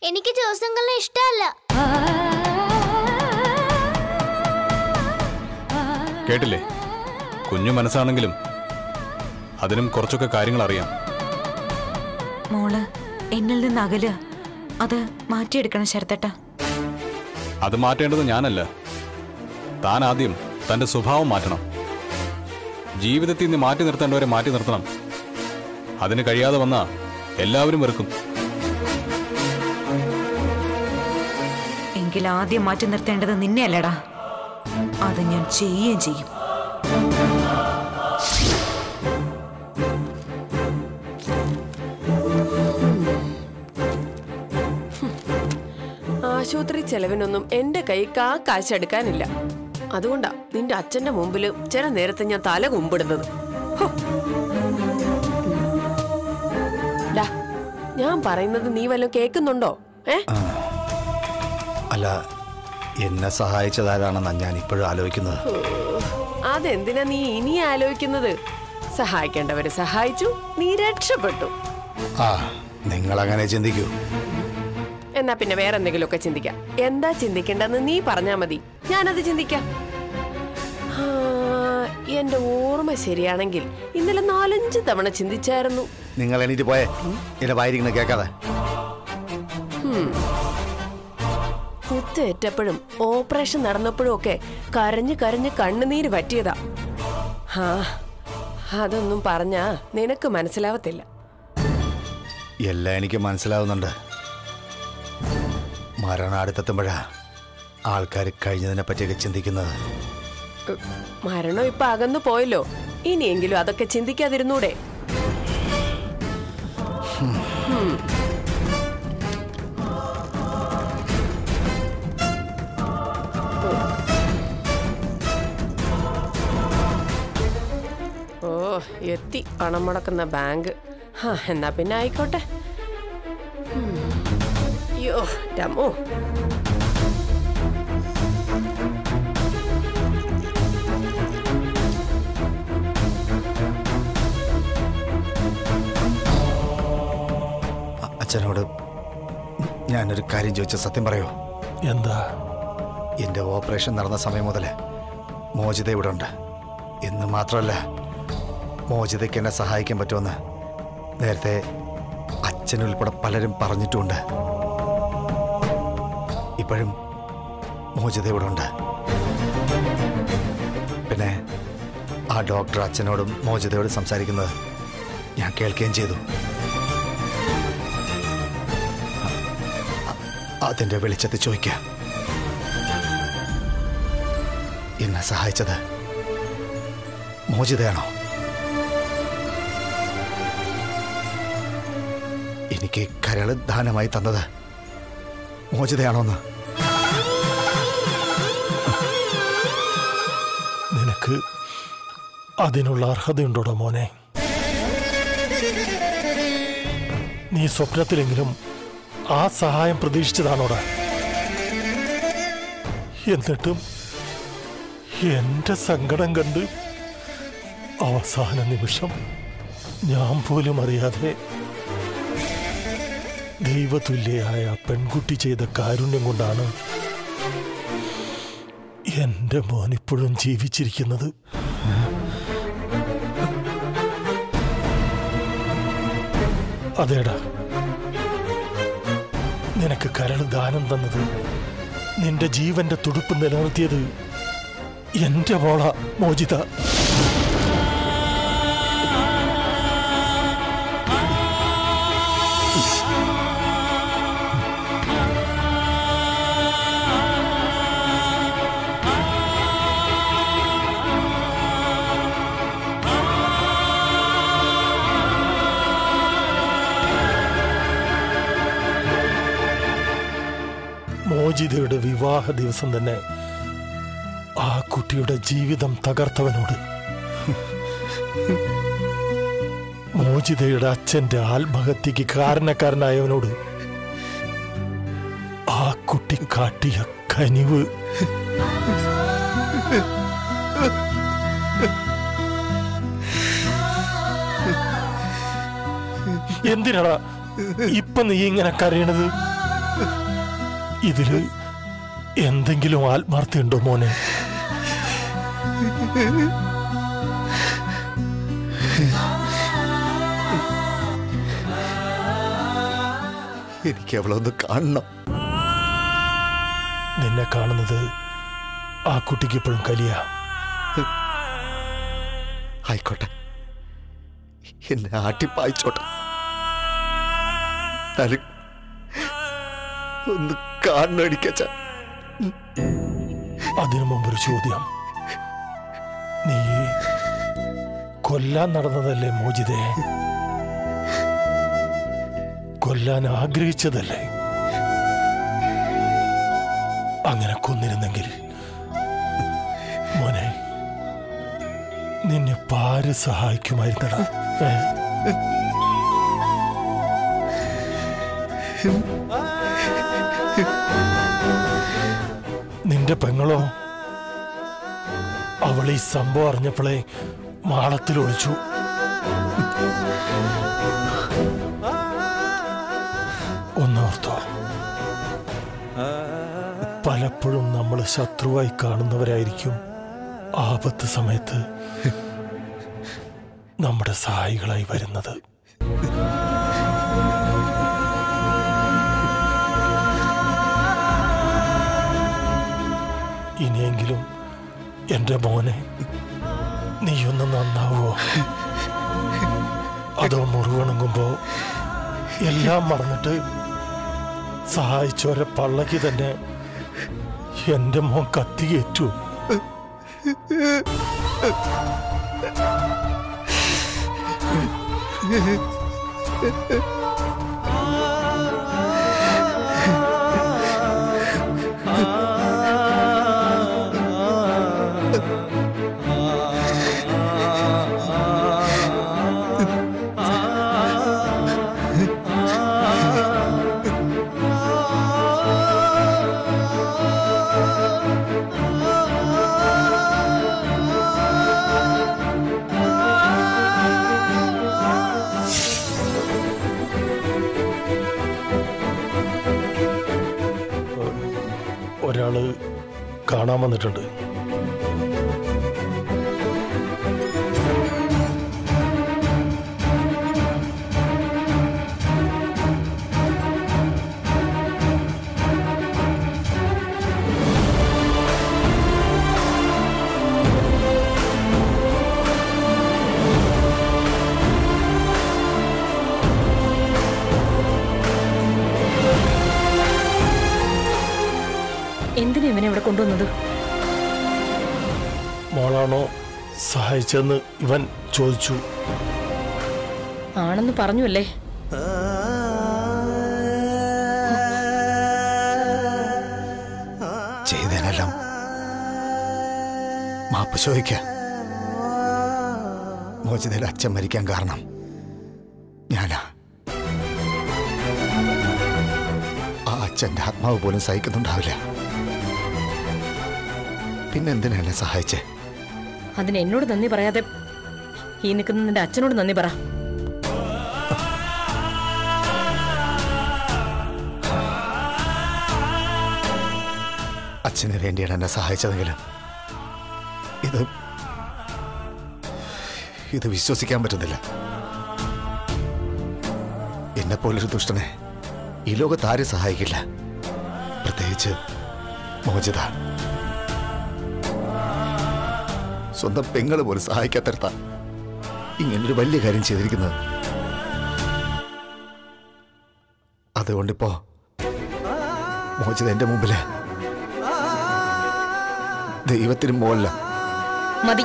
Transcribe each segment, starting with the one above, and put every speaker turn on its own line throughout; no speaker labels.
എനിക്ക് ജോസങ്കളിനെ ഇഷ്ടമല്ല
കേട്ടില്ലേ കുഞ്ഞു മനസ്സാണെങ്കിലും അതിനും കുറച്ചൊക്കെ കാര്യങ്ങൾ അറിയാം
മോള് എന്നിൽ നിന്ന് അകലുക അത് മാറ്റിയെടുക്കണം ശരത്തേട്ട
അത് മാറ്റേണ്ടത് ഞാനല്ല താൻ ആദ്യം തന്റെ സ്വഭാവം മാറ്റണം ജീവിതത്തിൽ നിന്ന് മാറ്റി നിർത്തേണ്ടവരെ മാറ്റി നിർത്തണം അതിന് കഴിയാതെ വന്നാ എല്ലാവരും വെറുക്കും
എങ്കിൽ ആദ്യം മാറ്റി നിർത്തേണ്ടത് നിന്നെയല്ലടാ അത് ഞാൻ ചെയ്യുകയും ചെയ്യും
ആശുപത്രി ചെലവിനൊന്നും എന്റെ കൈ കാ കാശെടുക്കാനില്ല അതുകൊണ്ടാ നിന്റെ അച്ഛന്റെ മുമ്പിൽ ചില നേരത്തെ ഞാൻ തല കുമ്പിടുന്നത് ഹോ. ഡാ, ഞാൻ പറയുന്നത് നീ വല്ലതും കേൾക്കുന്നുണ്ടോ ഏ
അല്ല എന്നെ സഹായിച്ചതാരാണെന്നാണ് ഞാൻ ഇപ്പോഴും ആലോചിക്കുന്നത്
അതെന്തിനാ നീ ഇനി ആലോചിക്കുന്നത് സഹായിക്കേണ്ടവരെ സഹായിച്ചു നീ രക്ഷപ്പെട്ടു
ആ നിങ്ങളങ്ങനെ ചിന്തിക്കൂ
എന്നാ പിന്നെ വേറെ എന്തെങ്കിലുമൊക്കെ ചിന്തിക്കാം എന്താ ചിന്തിക്കേണ്ടെന്ന് നീ പറഞ്ഞാ മതി ഞാനത് ചിന്തിക്കാം ആ, എന്റെ ഓർമ്മ ശരിയാണെങ്കിൽ ഇന്നലെ നാലഞ്ച് തവണ ചിന്തിച്ചായിരുന്നു
നിങ്ങൾ എണീറ്റ് പോയേ എന്നെ വായിരിക്കുന്നത് കേൾക്കാതെ
കുത്തേറ്റപ്പോഴും ഓപ്പറേഷൻ നടന്നപ്പോഴും ഒക്കെ കരഞ്ഞ് കരഞ്ഞ് കണ്ണുനീര് പറ്റിയതാ ആ അതൊന്നും പറഞ്ഞാ നിനക്ക് മനസ്സിലാവത്തില്ല
എല്ലാം എനിക്ക് മനസ്സിലാവുന്നുണ്ട് മരണം അടുത്തെത്തുമ്പോഴാ ആൾക്കാർ കഴിഞ്ഞതിനെ പറ്റിയൊക്കെ ചിന്തിക്കുന്നത്
മരണം ഇപ്പൊ അകന്നു പോയല്ലോ ഇനിയെങ്കിലും അതൊക്കെ ചിന്തിക്കാതിരുന്നൂടെ ഹും. ഓ എത്തി പണം മുടക്കുന്ന ബാങ്ക് ഹാ എന്നാ പിന്നെ ആയിക്കോട്ടെ ഉം. അയ്യോ രമോ
അ- അച്ഛനോട് ഞാനൊരു കാര്യം ചോദിച്ച സത്യം പറയോ
എന്താ
എൻ്റെ ഓപ്പറേഷൻ നടന്ന സമയം മുതൽ മോചിത ഇവിടെ ഉണ്ട് എന്ന് മാത്രമല്ല മോചിതയ്ക്ക് എന്നെ സഹായിക്കാൻ പറ്റുമെന്ന് നേരത്തെ അച്ഛനുൾപ്പെടെ പലരും പറഞ്ഞിട്ടുമുണ്ട് ഇപ്പോഴും മോചിത ഇവിടെ ഉണ്ട് പിന്നെ ആ ഡോക്ടർ അച്ഛനോടും മോചിതയോടും സംസാരിക്കുന്നത് ഞാൻ കേൾക്കുകയും ചെയ്തു അ- അതിന്റെ വെളിച്ചത്തിൽ ചോദിക്കാം എന്നെ സഹായിച്ചത് മോചിതയാണോ എനിക്ക് കരള് ദാനമായി തന്നത് മോചിതയാണോന്ന്
നിനക്ക് അതിനുള്ള അർഹതയുണ്ടോടോ മോനെ നീ സ്വപ്നത്തിലെങ്കിലും ആ സഹായം പ്രതീക്ഷിച്ചതാണോടാ എന്നിട്ടും എന്റെ സങ്കടം കണ്ട് അവസാന നിമിഷം ഞാൻ പോലും അറിയാതെ ദൈവതുല്യയായ ആ പെൺകുട്ടി ചെയ്ത കാരുണ്യം കൊണ്ടാണ് എന്റെ മോൻ ഇപ്പോഴും ജീവിച്ചിരിക്കുന്നത് അതേടാ നിനക്ക് കരൾ ദാനം തന്നത് നിന്റെ ജീവന്റെ തുടുപ്പ് നിലനിർത്തിയത് എന്റെ മോള മോചിത മോചിതയുടെ വിവാഹ ദിവസം തന്നെ ആ കുട്ടിയുടെ ജീവിതം തകർത്തവനോട് മോചിതയുടെ അച്ഛന്റെ ആത്മഹത്യക്ക് കാരണക്കാരനായവനോട് ആ കുട്ടി കാട്ടിയ കനിവ് എന്തിനാടാ ഇപ്പൊ നീ ഇങ്ങനെ കരയണത് ഇതില് എന്തെങ്കിലും ആത്മാർത്ഥയുണ്ടോ മോനെ
എനിക്ക് അവളെ ഒന്ന് കാണണം
നിന്നെ കാണുന്നത് ആ കുട്ടിക്ക് ഇപ്പോഴും കലിയ
ആയിക്കോട്ടെ എന്നെ ആട്ടിപ്പായിച്ചോട്ടെ എന്നാലും ഒന്ന് കാണണം എനിക്കച്ച
അതിനു മുമ്പൊരു ചോദ്യം നീ കൊല്ലാൻ നടന്നതല്ലേ മോചിതേ കൊല്ലാൻ ആഗ്രഹിച്ചതല്ലേ അങ്ങനെ കൊന്നിരുന്നെങ്കിൽ മോനെ നിന്നെ പാര് സഹായിക്കുമായിരുന്നടാ ഏ? നിന്റെ പെങ്ങളോ അവൾ ഈ സംഭവം അറിഞ്ഞപ്പോഴേ മാളത്തിൽ ഒളിച്ചു ഒന്നോർത്തോ പലപ്പോഴും നമ്മൾ ശത്രുവായി കാണുന്നവരായിരിക്കും ആപത്ത് സമയത്ത് നമ്മുടെ സഹായികളായി വരുന്നത് ഇനിയെങ്കിലും എന്റെ മോനെ നീയൊന്ന് നന്നാവോ അതോ മുറിവണങ്ങുമ്പോ എല്ലാം മറന്നിട്ട് സഹായിച്ചവരെ പള്ളക്ക് തന്നെ എന്റെ മോൻ കത്തിയേറ്റു ഒരാള് കാണാൻ വന്നിട്ടുണ്ട്
എന്തിനാ ഇവനെ ഇവിടെ കൊണ്ടുവന്നത്
മോളാണോ സഹായിച്ചെന്ന് ഇവൻ ചോദിച്ചു
ആണെന്ന് പറഞ്ഞുവല്ലേ
ചെയ്തതിനെല്ലാം മാപ്പ് ചോദിക്ക മോചിതയിൽ അച്ഛൻ മരിക്കാൻ കാരണം ഞാനാ ആ അച്ഛൻ്റെ ആത്മാവ് പോലും സഹിക്കുന്നുണ്ടാവില്ല പിന്നെ എന്തിനാ എന്നെ സഹായിച്ചേ
അതിന് എന്നോട് നന്ദി പറയാതെ ഈ നിൽക്കുന്ന നിന്റെ അച്ഛനോട് നന്ദി പറ
അച്ഛന് വേണ്ടിയാണ് എന്നെ സഹായിച്ചതെങ്കിലും ഇത് ഇത് വിശ്വസിക്കാൻ പറ്റുന്നില്ല എന്നെപ്പോലൊരു ദുഷ്ടനെ ഈ ലോകത്ത് ആരും സഹായിക്കില്ല പ്രത്യേകിച്ച് മോചിത സ്വന്തം പെങ്ങള് പോലും സഹായിക്കാത്തരത്ത ഇങ്ങനൊരു വലിയ കാര്യം ചെയ്തിരിക്കുന്നത് അതുകൊണ്ടിപ്പോ മോചിത എന്റെ മുമ്പില് ദൈവത്തിന് മോല്ല
മതി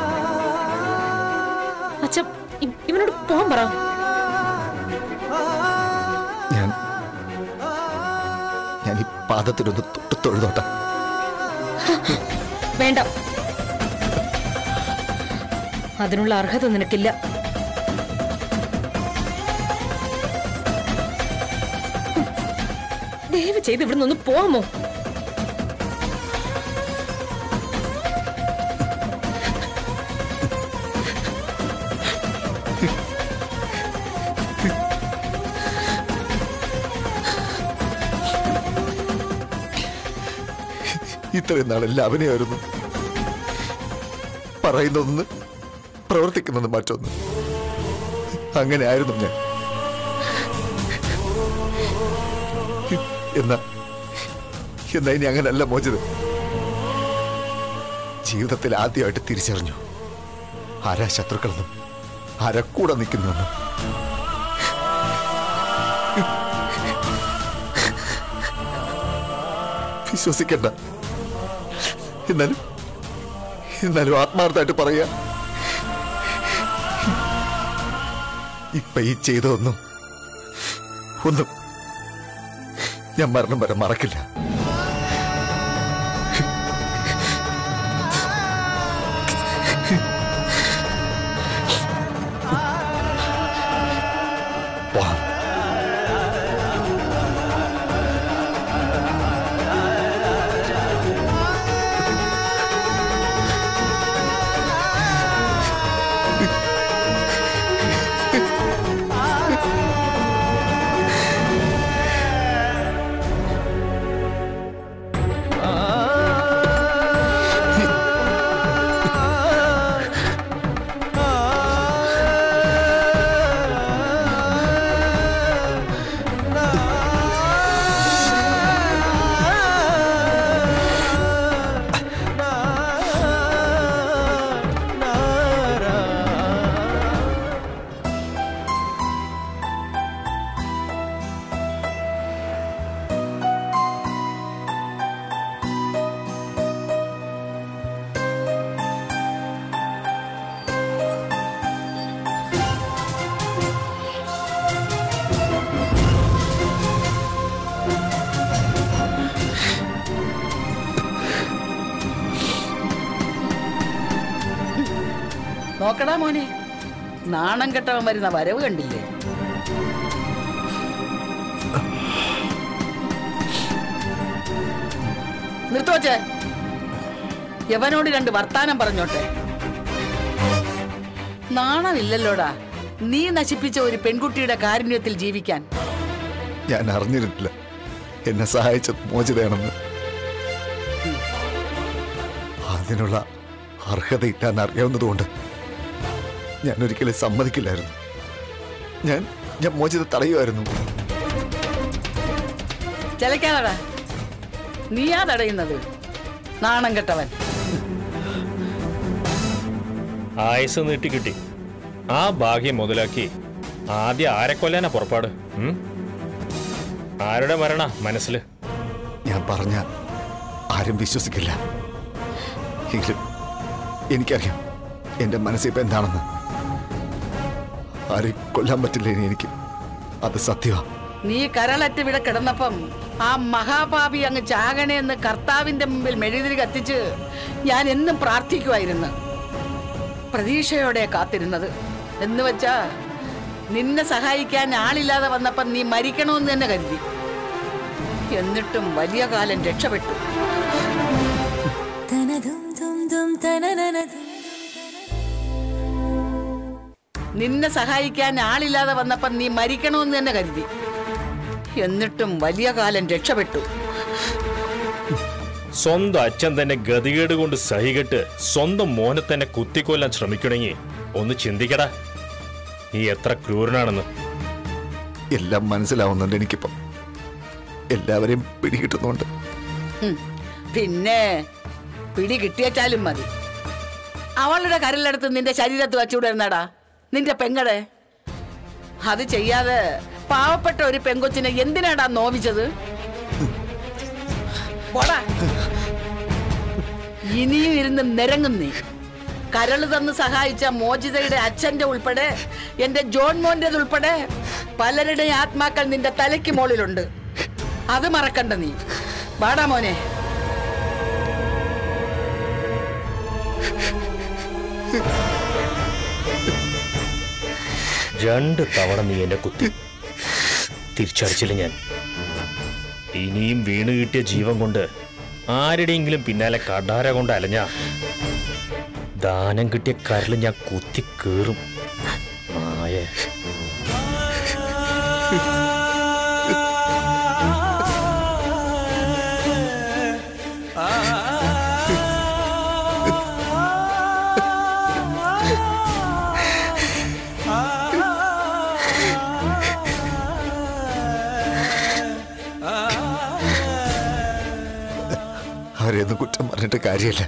അച്ഛ ഇ- ഇവനോട് പോകാൻ പറ
ഞാൻ ഞാൻ ഈ പാദത്തിലൊന്ന് തൊട്ട് തൊഴുതോട്ടെ
വേണ്ട അതിനുള്ള അർഹത നിനക്കില്ല ദയവ് ചെയ്ത് ഇവിടുന്ന് ഒന്ന് പോവാമോ
ഇത്രയും നാളെല്ലാം അഭിനയമായിരുന്നു പറയുന്നൊന്ന് പ്രവർത്തിക്കുന്നത് മറ്റൊന്ന് അങ്ങനെ ആയിരുന്നു ഞാൻ എന്നാ എന്നാ ഇനി അങ്ങനല്ല മോചിത് ജീവിതത്തിൽ ആദ്യമായിട്ട് തിരിച്ചറിഞ്ഞു ആരാ ശത്രുക്കളെന്നും ആരാ കൂടെ നിൽക്കുന്നുവെന്നും വിശ്വസിക്കണ്ട എന്നാലും എന്നാലും ആത്മാർത്ഥമായിട്ട് പറയാ ഇപ്പൊ ഈ ചെയ്തതൊന്നും ഒന്നും ഞാൻ മരണം വരെ മറക്കില്ല പോവാം
നോക്കടാ മോനെ നാണം കെട്ടവൻ വരുന്ന വരവ് കണ്ടില്ലേ നിർത്തോച്ചേ യവനോട് രണ്ട് വർത്താനം പറഞ്ഞോട്ടെ നാണമില്ലല്ലോടാ നീ നശിപ്പിച്ച ഒരു പെൺകുട്ടിയുടെ കാരുണ്യത്തിൽ ജീവിക്കാൻ
ഞാൻ അറിഞ്ഞിരുന്നില്ല എന്നെ സഹായിച്ചത് മോചിതയാണെന്ന് അതിനുള്ള അർഹതയില്ലാന്ന് അറിയാവുന്നതുകൊണ്ട് ഞാൻ ഒരിക്കലും സമ്മതിക്കില്ലായിരുന്നു ഞാൻ ഞാൻ മോചിത തടയുമായിരുന്നു
ചിലക്കാനടാ നീയാ തടയുന്നത് നാണം കെട്ടവൻ
ആയുസ് നീട്ടി കിട്ടി ആ ഭാഗ്യം മുതലാക്കി ആദ്യം ആരെ കൊല്ലാനാ പുറപ്പാട് ഉം? ആരുടെ മരണ മനസ്സിൽ
ഞാൻ പറഞ്ഞ ആരും വിശ്വസിക്കില്ല എങ്കിലും എനിക്കറിയാം എന്റെ മനസ്സിപ്പോ എന്താണെന്ന് ആരെയും കൊല്ലാൻ പറ്റില്ല ഇനി എനിക്ക് അത് സത്യമാ
നീ കരളറ്റ് ഇവിടെ കിടന്നപ്പം ആ മഹാപാപി അങ്ങ് ചാകണേ എന്ന് കർത്താവിന്റെ മുമ്പിൽ മെഴുതിരി കത്തിച്ച് ഞാൻ എന്നും പ്രാർത്ഥിക്കുമായിരുന്നു പ്രതീക്ഷയോടെ കാത്തിരുന്നത് എന്ന് വെച്ചാ നിന്നെ സഹായിക്കാൻ ആളില്ലാതെ വന്നപ്പം നീ മരിക്കണമെന്ന് തന്നെ കരുതി എന്നിട്ടും വലിയ കാലം രക്ഷപ്പെട്ടു നിന്നെ സഹായിക്കാൻ ആളില്ലാതെ വന്നപ്പം നീ മരിക്കണമെന്ന് തന്നെ കരുതി എന്നിട്ടും വലിയ കാലം രക്ഷപ്പെട്ടു
സ്വന്തം അച്ഛൻ തന്നെ ഗതികേട് കൊണ്ട് സഹികെട്ട് സ്വന്തം മോനെ തന്നെ കുത്തിക്കൊല്ലാൻ ശ്രമിക്കണമെങ്കിൽ ഒന്ന് ചിന്തിക്കടാ നീ എത്ര ക്രൂരനാണെന്ന്
എല്ലാം മനസ്സിലാവുന്നുണ്ട് എനിക്കിപ്പം എല്ലാവരെയും പിടികിട്ടുന്നുണ്ട്
ഹും, പിന്നെ പിടി കിട്ടിയേച്ചാലും മതി അവളുടെ കരലെടുത്ത് നിന്റെ ശരീരത്ത് വച്ചുവിടുന്നടാ നിന്റെ പെങ്ങടെ അത് ചെയ്യാതെ പാവപ്പെട്ട ഒരു പെങ്കൊച്ചിനെ എന്തിനാടാ നോവിച്ചത് പോടാ ഇനിയും ഇരുന്ന് നിരങ്ങും നീ കരള് തന്ന് സഹായിച്ച മോചിതയുടെ അച്ഛന്റെ ഉൾപ്പെടെ എന്റെ ജോൺ മോന്റേത് ഉൾപ്പെടെ പലരുടെയും ആത്മാക്കൾ നിന്റെ തലയ്ക്ക് മുകളിലുണ്ട് അത് മറക്കണ്ട നീ വാടാ മോനെ
രണ്ട് തവണ നീ എന്നെ കുത്തി തിരിച്ചടിച്ചില്ല ഞാൻ ഇനിയും വീണ് കിട്ടിയ ജീവൻ കൊണ്ട് ആരുടെയെങ്കിലും പിന്നാലെ കടാര കൊണ്ട് അലഞ്ഞ ദാനം കിട്ടിയ കരൽ ഞാൻ കുത്തി കേറും നായേ
ആ
ഒന്നും കുറ്റം പറഞ്ഞിട്ട് കാര്യമില്ല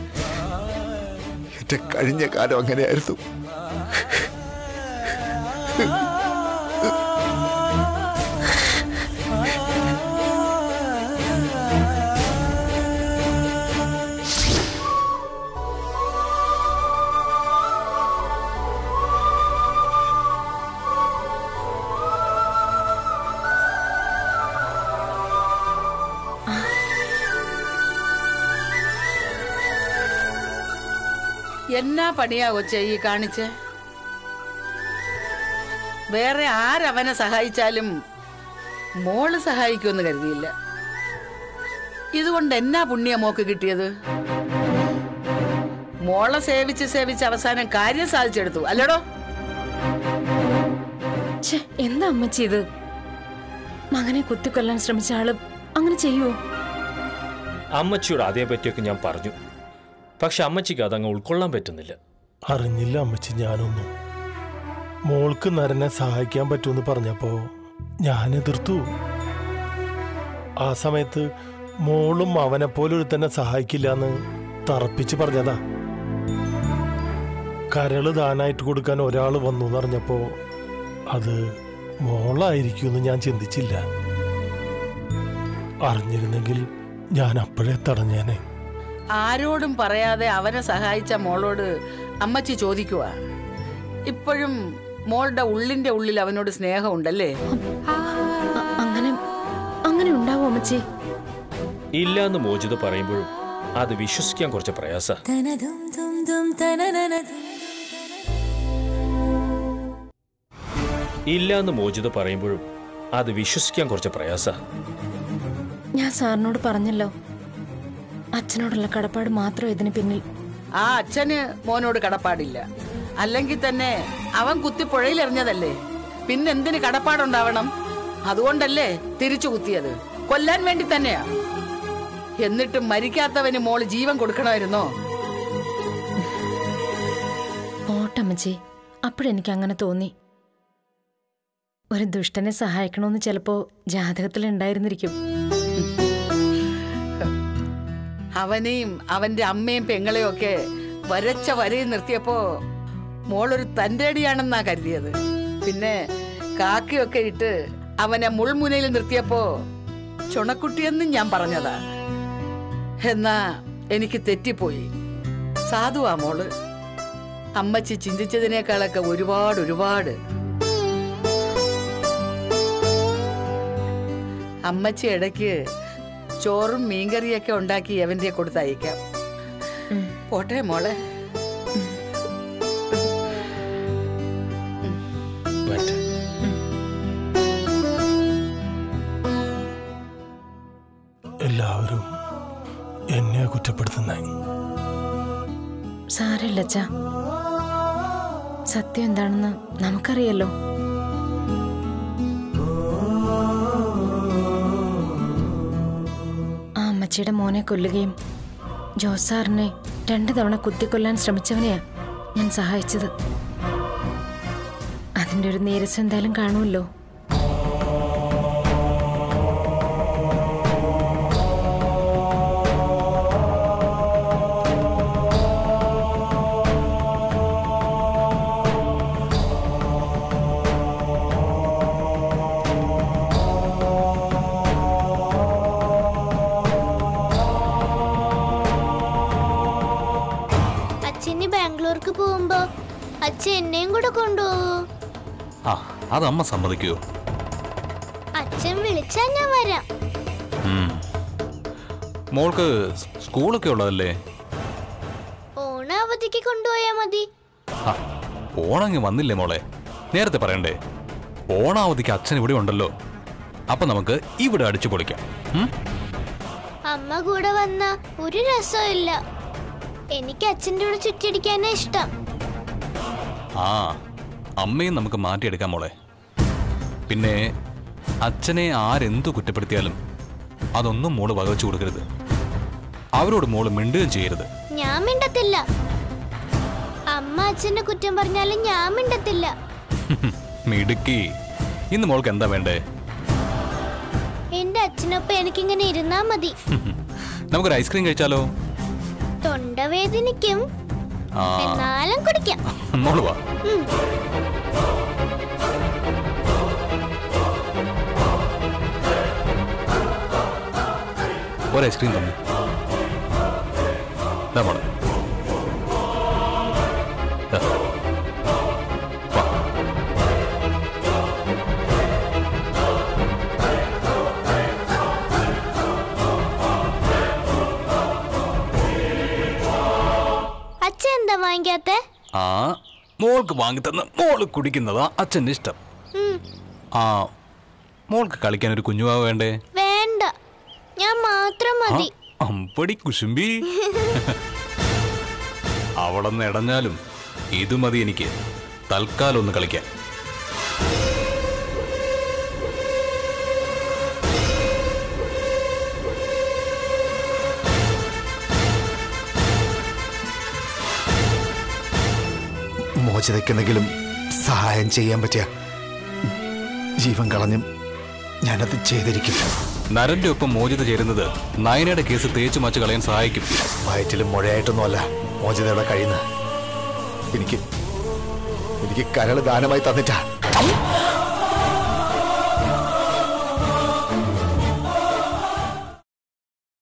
എന്റെ കഴിഞ്ഞ കാലം അങ്ങനെയായിരുന്നു
എന്നാ പണിയാ കൊച്ചെ ഈ കാണിച്ച് വേറെ ആരവനെ സഹായിച്ചാലും മോള് സഹായിക്കുമെന്ന് കരുതിയില്ല ഇതുകൊണ്ട് എന്നാ പുണ്യ മോക്ക് കിട്ടിയത് മോളെ സേവിച്ച് സേവിച്ച് അവസാനം കാര്യം സാധിച്ചെടുത്തു അല്ലടോ
ഛെ, എന്താ അമ്മച്ചി ഇത് മകനെ കുത്തിക്കൊല്ലാൻ ശ്രമിച്ച ആള് അങ്ങനെ ചെയ്യുവോ
അമ്മച്ചിയോട് അതേപറ്റിയൊക്കെ ഞാൻ പറഞ്ഞു പക്ഷെ അമ്മച്ചിക്ക് അതങ്ങ് ഉൾക്കൊള്ളാൻ പറ്റുന്നില്ല
അറിഞ്ഞില്ല അമ്മച്ചി ഞാനൊന്നും മോൾക്ക് നരനെ സഹായിക്കാൻ പറ്റുമെന്ന് പറഞ്ഞപ്പോ ഞാൻ എതിർത്തു ആ സമയത്ത് മോളും അവനെ പോലെ ഒരു തന്നെ സഹായിക്കില്ല എന്ന് തറപ്പിച്ച് പറഞ്ഞതാ കരള് ദാനായിട്ട് കൊടുക്കാൻ ഒരാൾ വന്നു എന്നറിഞ്ഞപ്പോ അത് മോളായിരിക്കുമെന്ന് ഞാൻ ചിന്തിച്ചില്ല അറിഞ്ഞിരുന്നെങ്കിൽ ഞാൻ അപ്പോഴേ തടഞ്ഞേനെ
ആരോടും പറയാതെ അവനെ സഹായിച്ച മോളോട് അമ്മച്ചി ചോദിക്കുക ഇപ്പോഴും മോളുടെ ഉള്ളിന്റെ ഉള്ളിൽ അവനോട് സ്നേഹമുണ്ടല്ലേ
അ- അങ്ങനെ അങ്ങനെ ഉണ്ടാവോ അമ്മച്ചി
ഇല്ല എന്ന് മോചിത പറയുമ്പോഴും അത് വിശ്വസിക്കാൻ കുറച്ച് പ്രയാസ ഇല്ല എന്ന് മോചിത പറയുമ്പോഴും അത് വിശ്വസിക്കാൻ കുറച്ച് പ്രയാസ
ഞാൻ സാറിനോട് പറഞ്ഞല്ലോ അച്ഛനോടുള്ള കടപ്പാട് മാത്രം ഇതിന് പിന്നിൽ
ആ അച്ഛന് മോനോട് കടപ്പാടില്ല അല്ലെങ്കിൽ തന്നെ അവൻ കുത്തി പുഴയിലെറിഞ്ഞതല്ലേ പിന്നെന്തിന് കടപ്പാടുണ്ടാവണം അതുകൊണ്ടല്ലേ തിരിച്ചു കുത്തിയത് കൊല്ലാൻ വേണ്ടി തന്നെയാ എന്നിട്ടും മരിക്കാത്തവന് മോള് ജീവൻ കൊടുക്കണമായിരുന്നോ
പോട്ടമ്മച്ചി അപ്പോഴെനിക്ക് അങ്ങനെ തോന്നി ഒരു ദുഷ്ടനെ സഹായിക്കണമെന്ന് ചിലപ്പോ ജാതകത്തിൽ ഉണ്ടായിരുന്നിരിക്കും
അവനെയും അവന്റെ അമ്മയും പെങ്ങളെയും ഒക്കെ വരച്ച വരയിൽ നിർത്തിയപ്പോ മോളൊരു തന്റേടിയാണെന്നാ കരുതിയത് പിന്നെ കാക്കയൊക്കെ ഇട്ട് അവനെ മുൾമുനയിൽ നിർത്തിയപ്പോ ചുണക്കുട്ടിയെന്നും ഞാൻ പറഞ്ഞതാ എന്നാ എനിക്ക് തെറ്റിപ്പോയി സാധുവാ മോള് അമ്മച്ചി ചിന്തിച്ചതിനേക്കാളൊക്കെ ഒരുപാട് ഒരുപാട് അമ്മച്ചി ഇടയ്ക്ക് ചോറും മീൻകറിയൊക്കെ ഉണ്ടാക്കി എവന്റെ കൊടുത്തയക്കാം പോട്ടെ മോളെ
വരട്ടെ.
എല്ലാവരും എന്നെ കുറ്റപ്പെടുത്തുന്നേ
സാരല്ല അച്ഛാ സത്യം എന്താണെന്ന് നമുക്കറിയല്ലോ ആ അമ്മച്ചിയുടെ മോനെ കൊല്ലുകയും ജോസാറിനെ രണ്ടു തവണ കുത്തിക്കൊല്ലാൻ ശ്രമിച്ചവനെയാ ഞാൻ സഹായിച്ചത് അതിന്റെ ഒരു നീരസം എന്തായാലും കാണുമല്ലോ
അച്ഛന് ബാംഗ്ലൂർക്ക് പോകുമ്പോ അച്ഛൻ എന്നെയും കൂടെ കൊണ്ടുപോകൂ
ആ അത് അമ്മ സമ്മതിക്കുമോ
അച്ഛൻ വിളിച്ചാ ഞാൻ വരാം
ഉം. മോൾക്ക് സ് സ്കൂളൊക്കെ ഉള്ളതല്ലേ
ഓണ അവധിക്ക് കൊണ്ടുപോയാ മതി
ആ, ഓണങ്ങ് വന്നില്ലേ മോളെ നേരത്തെ പറയണ്ടേ ഓണാവധിക്ക് അച്ഛൻ ഇവിടെ ഉണ്ടല്ലോ അപ്പൊ നമുക്ക് ഇവിടെ അടിച്ചു പൊളിക്കാം ഉം?
അമ്മ കൂടെ വന്ന ഒരു രസവും ഇല്ല എനിക്ക് അച്ഛൻ്റെ കൂടെ ചുറ്റിയടിക്കാനാ ഇഷ്ടം
ആ അമ്മയും നമുക്ക് മാറ്റിയെടുക്കാം മോളെ പിന്നെ അച്ഛനെ ആരെന്തു കുറ്റപ്പെടുത്തിയാലും അതൊന്നും മോള് വകവെച്ചു കൊടുക്കരുത് അവരോട് മോള് മിണ്ടുകയും ചെയ്യരുത്
ഞാൻ മിണ്ടത്തില്ല അമ്മ അച്ഛനെ കുറ്റം പറഞ്ഞാലും ഞാൻ മിണ്ടത്തില്ല
മിടുക്കി ഇന്ന് മോൾക്ക് എന്താ വേണ്ടേ
എന്റെ അച്ഛനൊപ്പം എനിക്കിങ്ങനെ ഇരുന്നാ മതി
നമുക്കൊരു ഐസ്ക്രീം കഴിച്ചാലോ
തൊണ്ടവേദനിക്കും
ആ
എന്നാലും കുടിക്കാം
മോള് വാ
ഉം.
ഒരു ഐസ്ക്രീം തന്നെ ദാ മോളെ ദാ. വാ.
അച്ഛൻ എന്താ വാങ്ങിക്കാത്തെ
ആ മോൾക്ക് വാങ്ങിത്തന്ന മോള് കുടിക്കുന്നതാ അച്ഛൻ്റെ ഇഷ്ടം
ഉം.
ആ മോൾക്ക് കളിക്കാൻ ഒരു കുഞ്ഞുവാവ് വേണ്ടേ
വേണ്ട ഞാൻ മാത്രം
ആ,
മതി
അമ്പടി കുശുമ്പി അവളൊന്ന് ഇടഞ്ഞാലും ഇത് മതി എനിക്ക് തൽക്കാലം ഒന്ന് കളിക്കാൻ
മോചിതയ്ക്ക് എന്തെങ്കിലും സഹായം ചെയ്യാൻ പറ്റിയ ജീവൻ കളഞ്ഞും ഞാനത് ചെയ്തിരിക്കും
നരന്റെ ഒപ്പം മോചിത ചേരുന്നത് നയനയുടെ കേസ് തേച്ചു മാച്ച് കളയാൻ സഹായിക്കും
വയറ്റിലും മുഴയായിട്ടൊന്നുമല്ല മോചിതയുടെ കഴിയുന്നത് എനിക്ക് എനിക്ക് കരൾ ദാനമായി തന്നിട്ടാ